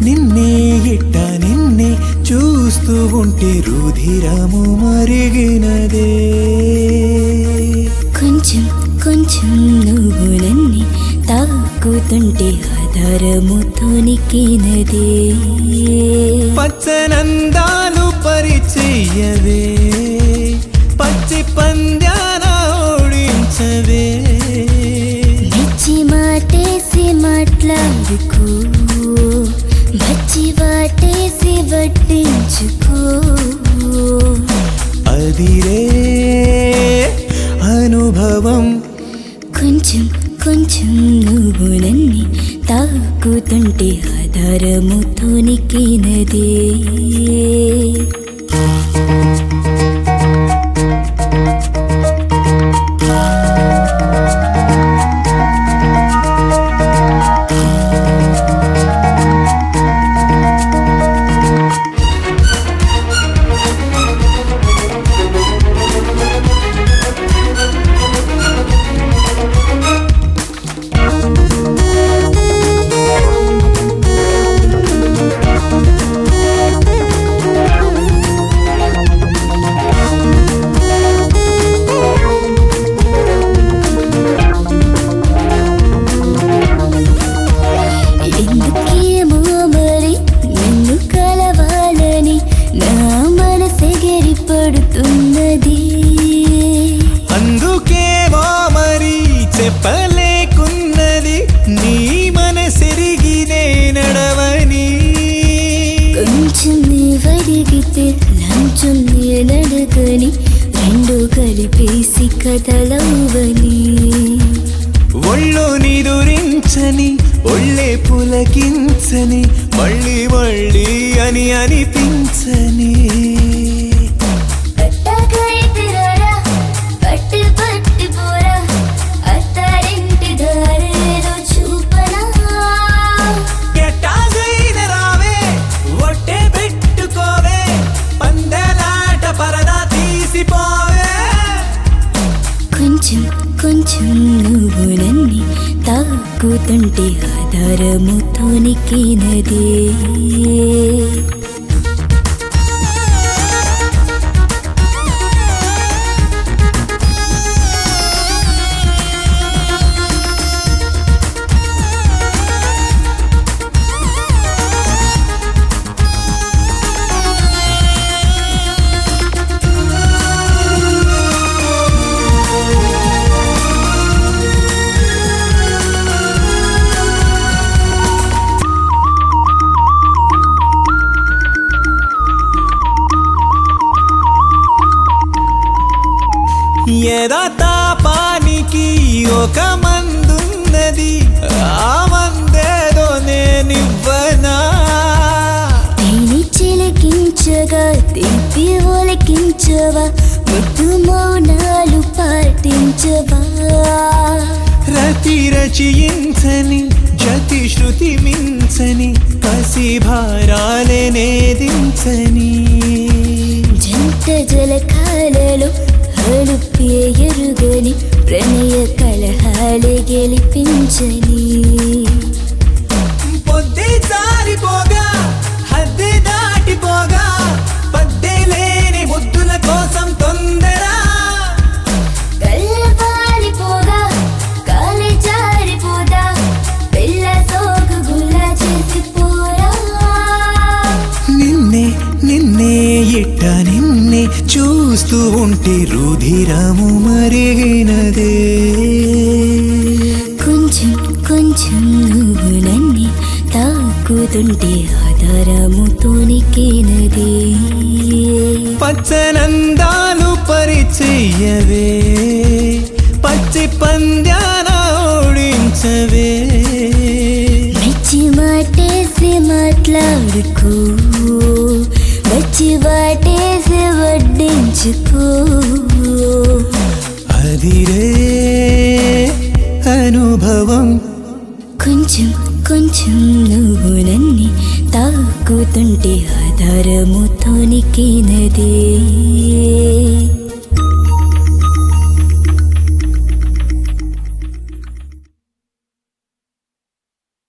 నిన్నే ఇట్ట నిన్నే చూస్తూ ఉంటే రుధిరము మరిగినదే కొంచెం కొంచెం నువ్వు నన్ని తాకుతుంటే ఆధారము తోనికినదే పచ్చనందాలు పరిచయ్యవే పచ్చి పంద్యాన ఓడించవే మెచ్చి మాటేసి మాట్లాడుకో బచ్చి వాటేసి వడ్డించుకో అదిరే అనుభవం కొంచెం కొంచెం నువ్వు నన్ని తాకుతుంటే ఆధారము తోనికినదే ఎందుకేమో మరి నిన్ను కలవాలని నా మనసెగిరి పడుతున్నది అందుకేమో మరి చెప్పలేకున్నది నీ మనసెరిగినే నడవని కొంచెం నీవడిగితే లంచం నేనడగని రెండు కలిపేసి కదలవని ఒళ్ళు నిదురించని ఒళ్ళే పులకించని మళ్ళీ మళ్ళీ అని అనిపించని పట్టకైతిరారా, పట్టు పట్టు పోరా, అత్తారింటి దారేదో చూపనా ఎట్టాగైన రావే ఒట్టే పెట్టుకోవే పందెలాట పరదా తీసిపోవే కొంచెం కొంచెం నువ్వు నన్ని తాకుతుంటే ఆధారము తోనికినదే ఎదా తాపానికి ఒక మందున్నది ఆ మందేదో నేనివ్వనా తేని చిలకించగా తిప్పి ఒలకించవా ముద్దు మౌనాలు పాటించవా రతి రచయించని జతి శృతి మించని కసి భారాలే నేదించని జంట జలకాలలో హలుపే ఎరుగని ప్రణయ కలహాలే గెలిపించని పొద్దే జారిపోగా హద్దే దాటిపోగా పద్దే లేని ముద్దుల కోసం తొందర కళ్ళపారిపోగా కాలి జారిపోదా పిల్ల సోకు గుల్ల చేసిపోరా నిన్నే నిన్నే ఇట్ట నిన్నే చూస్తూ ఉంటే రుధిరము మరిగినదే కొంచెం కొంచెం నువ్వు నన్ని తాకుతుంటే ఆధారము తోనికేనదే పచ్చనందాలు పరిచయ్యవే పచ్చి పంద్యాన ఓడించవే మెచ్చి మాటేసి మాట్లాడుకో వచ్చి వాటేసి వడ్డించుకో అదిరే అనుభవం కొంచెం కొంచెం నువ్వు నన్ని తాకుతుంటే ఆధారము తోనికేనదే